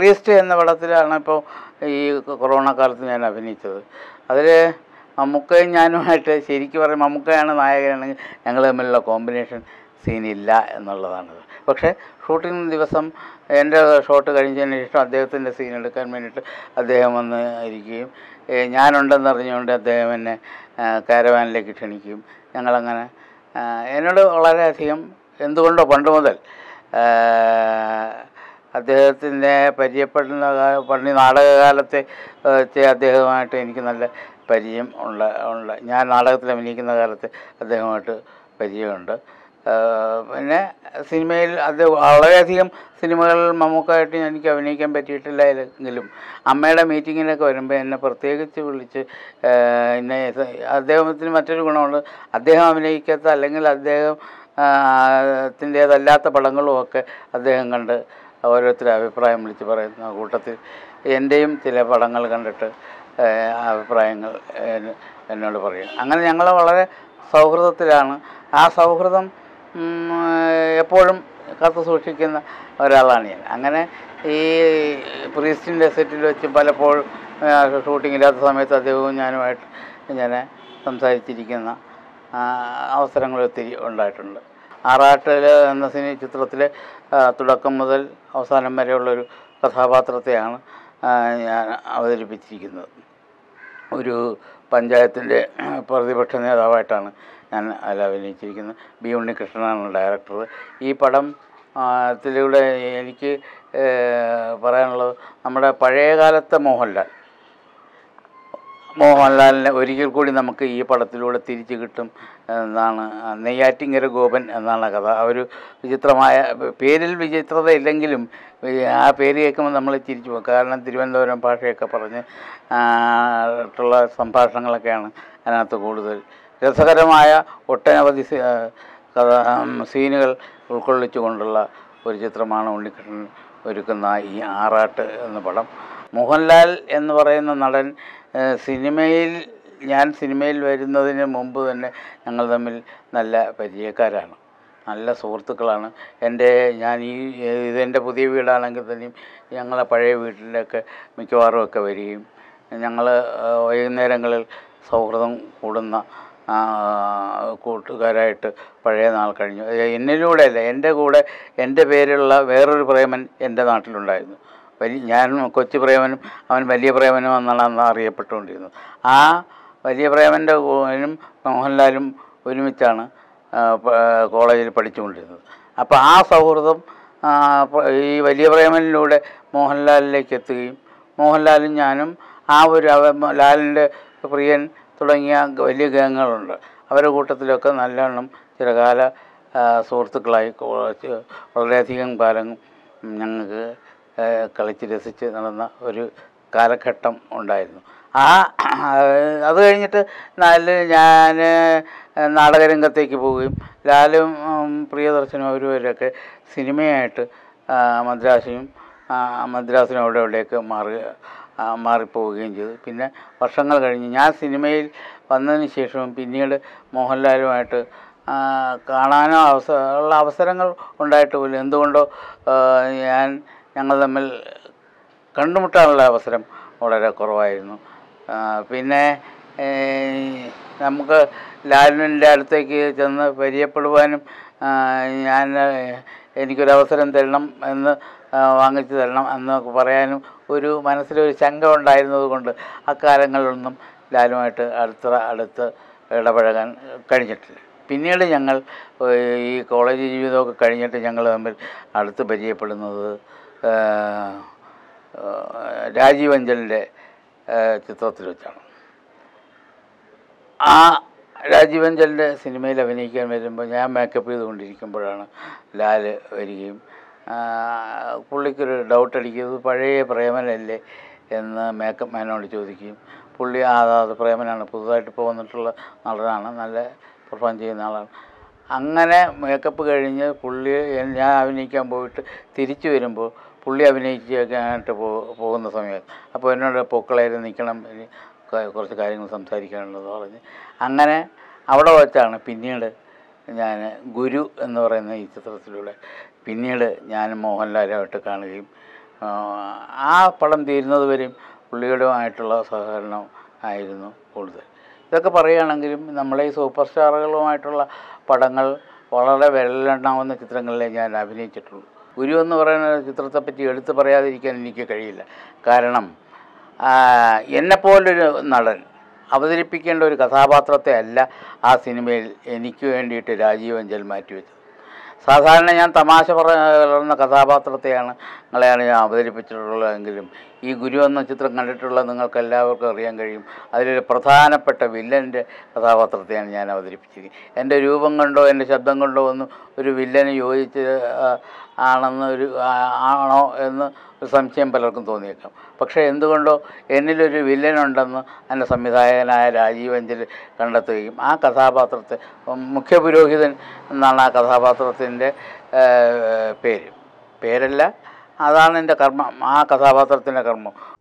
priest എന്ന പടത്തിലാണ് ഇപ്പോൾ ഈ കൊറോണ കാലത്ത് ഞാൻ അഭിനയിച്ചത് അതിൽ മമ്മൂക്കയും ഞാനുമായിട്ട് ശരിക്കും പറയും മമ്മൂക്കയാണ് നായകനാണെങ്കിൽ ഞങ്ങൾ തമ്മിലുള്ള കോമ്പിനേഷൻ സീനില്ല എന്നുള്ളതാണ് പക്ഷേ ഷൂട്ടിംഗ് ദിവസം എൻ്റെ ഷോട്ട് കഴിഞ്ഞതിന് ശേഷം അദ്ദേഹത്തിൻ്റെ സീൻ എടുക്കാൻ വേണ്ടിയിട്ട് അദ്ദേഹം വന്ന് ഇരിക്കുകയും ഏ, ഞാനുണ്ടെന്ന് അറിഞ്ഞുകൊണ്ട് അദ്ദേഹം എന്നെ ആ, കാരവാനിലേക്ക് ക്ഷണിക്കുകയും ഞങ്ങളങ്ങനെ ആ, എന്നോട് വളരെയധികം എന്തുകൊണ്ടോ പണ്ട് മുതൽ ആ, അദ്ദേഹത്തിൻ്റെ പരിചയപ്പെടുന്ന കാ- പണ്ട് നാടകകാലത്തെ വെച്ച് അദ്ദേഹവുമായിട്ട് എനിക്ക് നല്ല പരിചയം ഉള്ള ഉള്ള ഞാൻ നാടകത്തിൽ അഭിനയിക്കുന്ന കാലത്ത് അദ്ദേഹവുമായിട്ട് പരിചയമുണ്ട് ആ, പിന്നെ സിനിമയിൽ അത് വളരെയധികം സിനിമകളിൽ മമ്മൂക്കായിട്ട് എനിക്ക് അഭിനയിക്കാൻ പറ്റിയിട്ടില്ല എങ്കിലും അമ്മയുടെ മീറ്റിങ്ങിനൊക്കെ വരുമ്പോൾ എന്നെ പ്രത്യേകിച്ച് വിളിച്ച് ആ, എന്നെ ഇത് അദ്ദേഹത്തിന് മറ്റൊരു ഗുണമുണ്ട് അദ്ദേഹം അഭിനയിക്കാത്ത അല്ലെങ്കിൽ അദ്ദേഹം ത്തിൻ്റേതല്ലാത്ത പടങ്ങളും ഒക്കെ അദ്ദേഹം കണ്ട് ഓരോരുത്തരും അഭിപ്രായം വിളിച്ച് പറയുന്ന കൂട്ടത്തിൽ എൻ്റെയും ചില പടങ്ങൾ കണ്ടിട്ട് ആ, അഭിപ്രായങ്ങൾ എന്നെ- എന്നോട് പറയും അങ്ങനെ ഞങ്ങൾ വളരെ സൗഹൃദത്തിലാണ് ആ സൗഹൃദം ഉം, എപ്പോഴും കാത്തു സൂക്ഷിക്കുന്ന ഒരാളാണ് ഞാൻ അങ്ങനെ ഈ പ്രീസ്റ്റിൻ്റെ സെറ്റിൽ വെച്ച് പലപ്പോഴും ഷൂട്ടിംഗ് ഇല്ലാത്ത സമയത്ത് അദ്ദേഹവും ഞാനുമായിട്ട് ഞാൻ സംസാരിച്ചിരിക്കുന്ന ആ, അവസരങ്ങൾ ഒത്തിരി ഉണ്ടായിട്ടുണ്ട് ആറാട്ടിൽ എന്ന സിനി ചിത്രത്തിലെ ആ, തുടക്കം മുതൽ അവസാനം വരെയുള്ളൊരു കഥാപാത്രത്തെയാണ് ആ, ഞാൻ അവതരിപ്പിച്ചിരിക്കുന്നത് ഒരു പഞ്ചായത്തിൻ്റെ പ്രതിപക്ഷ നേതാവായിട്ടാണ് ഞാൻ അതിൽ അഭിനയിച്ചിരിക്കുന്നത് ബി ഉണ്ണികൃഷ്ണനാണ് ഡയറക്ടർ ഈ പടം ആ, ത്തിലൂടെ എനിക്ക് ഏ, പറയാനുള്ളത് നമ്മുടെ പഴയകാലത്തെ മോഹൻലാൽ മോഹൻലാലിനെ ഒരിക്കൽ കൂടി നമുക്ക് ഈ പടത്തിലൂടെ തിരിച്ചു കിട്ടും എന്നാണ് നെയ്യാറ്റിങ്കര ഗോപൻ എന്നാണ് കഥ ആ ഒരു വിചിത്രമായ പേരിൽ വിചിത്രത ഇല്ലെങ്കിലും ഈ ആ പേര് കേൾക്കുമ്പോൾ നമ്മൾ ചിരിച്ചു പോകും കാരണം തിരുവനന്തപുരം ഭാഷയൊക്കെ പറഞ്ഞ് ആ, ട്ടുള്ള സംഭാഷണങ്ങളൊക്കെയാണ് അതിനകത്ത് കൂടുതൽ രസകരമായ ഒട്ടനവധി സീ- ആ, കഥ ഉം, സീനുകൾ ഉൾക്കൊള്ളിച്ചുകൊണ്ടുള്ള ഒരു ചിത്രമാണ് ഉണ്ണികൃഷ്ണൻ ഒരുക്കുന്ന ഈ ആറാട്ട് എന്ന പടം മോഹൻലാൽ എന്ന് പറയുന്ന നടൻ ഏഹ്, സിനിമയിൽ ഞാൻ സിനിമയിൽ വരുന്നതിന് മുമ്പ് തന്നെ ഞങ്ങൾ തമ്മിൽ നല്ല പരിചയക്കാരാണ് നല്ല സുഹൃത്തുക്കളാണ് എൻ്റെ ഞാൻ ഈ ഇതെൻ്റെ പുതിയ വീടാണെങ്കിൽ തന്നെയും ഞങ്ങളെ പഴയ വീട്ടിലൊക്കെ മിക്കവാറും ഒക്കെ വരികയും ഞങ്ങൾ വൈകുന്നേരങ്ങളിൽ സൗഹൃദം കൂടുന്ന ആ, കൂട്ടുകാരായിട്ട് പഴയ നാൾ കഴിഞ്ഞു ഏ, എന്നിലൂടെ അല്ല എൻ്റെ കൂടെ എൻ്റെ പേരുള്ള വേറൊരു പ്രേമൻ എൻ്റെ നാട്ടിലുണ്ടായിരുന്നു വലിയ ഞാൻ കൊച്ചു പ്രേമനും അവൻ വലിയ പ്രേമനും എന്നാണ് അന്ന് അറിയപ്പെട്ടുകൊണ്ടിരുന്നത് ആ വലിയ പ്രേമൻ്റെ കൂനും മോഹൻലാലും ഒരുമിച്ചാണ് ആ, പ- കോളേജിൽ പഠിച്ചുകൊണ്ടിരുന്നത് അപ്പോൾ ആ സൗഹൃദം ആ, പ- ഈ വലിയ പ്രേമനിലൂടെ മോഹൻലാലിലേക്ക് എത്തുകയും മോഹൻലാലും ഞാനും ആ ഒരു അവ ലാലിൻ്റെ പ്രിയൻ തുടങ്ങിയ ഗ- വലിയ ഗാങ്ങുകളുണ്ട് അവരുടെ കൂട്ടത്തിലൊക്കെ നല്ലവണ്ണം ചിരകാല ആ, സുഹൃത്തുക്കളായി കോ- ചെ- വളരെയധികം കാലം ഞങ്ങൾക്ക് ആ, കളിച്ച് രസിച്ച് നടന്ന ഒരു കാലഘട്ടം ഉണ്ടായിരുന്നു ആ അത് കഴിഞ്ഞിട്ട് നല്ല ഞാൻ നാടകരംഗത്തേക്ക് പോവുകയും ലാലും ഉം, പ്രിയദർശനും അവരുവരൊക്കെ സിനിമയായിട്ട് ആ, മദ്രാസിനും ആ, മദ്രാസിനും അവിടെ അവിടെയൊക്കെ മാറുക ആ, മാറിപ്പോവുകയും ചെയ്തു പിന്നെ വർഷങ്ങൾ കഴിഞ്ഞ് ഞാൻ സിനിമയിൽ വന്നതിന് ശേഷവും പിന്നീട് മോഹൻലാലുമായിട്ട് ആ, കാണാനോ അവസ ഉള്ള അവസരങ്ങൾ ഉണ്ടായിട്ട് പോലും എന്തുകൊണ്ടോ ആ, ഞാൻ ഞങ്ങൾ തമ്മിൽ കണ്ടുമുട്ടാനുള്ള അവസരം വളരെ കുറവായിരുന്നു ആ, പിന്നെ ഏ, നമുക്ക് ലാലിൻ്റെ അടുത്തേക്ക് ചെന്ന് പരിചയപ്പെടുവാനും ആ, ഞാൻ എനിക്കൊരവസരം തരണം എന്ന് ആ, വാങ്ങിച്ചു തരണം എന്നൊക്കെ പറയാനും ഒരു മനസ്സിലൊരു ശങ്ക ഉണ്ടായിരുന്നത് കൊണ്ട് അക്കാലങ്ങളിലൊന്നും ലാലുമായിട്ട് അടുത്ത അടുത്ത് ഇടപഴകാൻ കഴിഞ്ഞിട്ടില്ല പിന്നീട് ഞങ്ങൾ ഏഹ്, ഈ കോളേജ് ജീവിതമൊക്കെ കഴിഞ്ഞിട്ട് ഞങ്ങൾ തമ്മിൽ അടുത്ത് പരിചയപ്പെടുന്നത് ഏഹ്, ഏഹ്, രാജീവ് അഞ്ചലിൻ്റെ ഏഹ്, ചിത്രത്തിൽ വെച്ചാണ് ആ രാജീവ് അഞ്ചലിൻ്റെ സിനിമയിൽ അഭിനയിക്കാൻ വരുമ്പോൾ ഞാൻ മേക്കപ്പ് ചെയ്തുകൊണ്ടിരിക്കുമ്പോഴാണ് ലാല് വരികയും ആ, പുള്ളിക്കൊരു ഡൗട്ട് അടിക്കുന്നത് പഴയ പ്രേമനല്ലേ എന്ന് മേക്കപ്പ് മാനോട് ചോദിക്കുകയും പുള്ളി ആ അത് പ്രേമനാണ് പുതുതായിട്ട് ഇപ്പോൾ വന്നിട്ടുള്ള നടനാണ് നല്ല പെർഫോം ചെയ്യുന്ന ആളാണ് അങ്ങനെ മേക്കപ്പ് കഴിഞ്ഞ് പുള്ളി ഞാൻ അഭിനയിക്കാൻ പോയിട്ട് തിരിച്ചു വരുമ്പോൾ പുള്ളി അഭിനയിക്കാനായിട്ട് പോ പോകുന്ന സമയത്ത് അപ്പോൾ എന്നോട് പൊക്കളയിൽ നിൽക്കണം ഇനി ക- കുറച്ച് കാര്യങ്ങൾ സംസാരിക്കാനുള്ളത് പറഞ്ഞ് അങ്ങനെ അവിടെ വച്ചാണ് പിന്നീട് ഞാൻ ഗുരു എന്ന് പറയുന്ന ഈ ചിത്രത്തിലൂടെ പിന്നീട് ഞാൻ മോഹൻലാലുമായിട്ട് കാണുകയും ആ, ആ, ആ പടം തീരുന്നത് വരെയും പുള്ളിയുടെയുമായിട്ടുള്ള സഹകരണം ആയിരുന്നു കൂടുതൽ ഇതൊക്കെ പറയുകയാണെങ്കിലും നമ്മളെ ഈ സൂപ്പർ സ്റ്റാറുകളുമായിട്ടുള്ള പടങ്ങൾ വളരെ വിരലിലെണ്ണാവുന്ന ചിത്രങ്ങളിലേ ഞാൻ അഭിനയിച്ചിട്ടുള്ളൂ ഗുരു എന്ന് പറയുന്ന ചിത്രത്തെപ്പറ്റി എടുത്തു പറയാതിരിക്കാൻ എനിക്ക് കഴിയില്ല കാരണം ആ, എന്നെപ്പോലൊരു നടൻ അവതരിപ്പിക്കേണ്ട ഒരു കഥാപാത്രത്തെ അല്ല ആ സിനിമയിൽ എനിക്ക് വേണ്ടിയിട്ട് രാജീവ് അഞ്ചൽ മാറ്റിവെച്ചത് സാധാരണ ഞാൻ തമാശ പറയുന്ന കഥാപാത്രത്തെയാണ് നിങ്ങളെയാണ് ഞാൻ അവതരിപ്പിച്ചിട്ടുള്ളതെങ്കിലും ഈ ഗുരു എന്ന ചിത്രം കണ്ടിട്ടുള്ള നിങ്ങൾക്ക് എല്ലാവർക്കും അറിയാൻ കഴിയും അതിലൊരു പ്രധാനപ്പെട്ട വില്ലൻ്റെ കഥാപാത്രത്തെയാണ് ഞാൻ അവതരിപ്പിച്ചിരിക്കുന്നത് എൻ്റെ രൂപം കൊണ്ടോ എൻ്റെ ശബ്ദം കൊണ്ടോ ഒന്നും ഒരു വില്ലന് യോജിച്ച് ആ, ആണെന്ന് ഒരു ആ- ആണോ എന്ന് ഒരു സംശയം പലർക്കും തോന്നിയേക്കാം പക്ഷേ എന്തുകൊണ്ടോ എന്നിലൊരു വില്ലനുണ്ടെന്ന് എൻ്റെ സംവിധായകനായ രാജീവ് അഞ്ചൽ കണ്ടെത്തുകയും ആ കഥാപാത്രത്തെ മുഖ്യ പുരോഹിതൻ എന്നാണ് ആ കഥാപാത്രത്തിൻ്റെ പേര് പേരല്ല അതാണ് എൻ്റെ കർമ്മം ആ കഥാപാത്രത്തിൻ്റെ കർമ്മം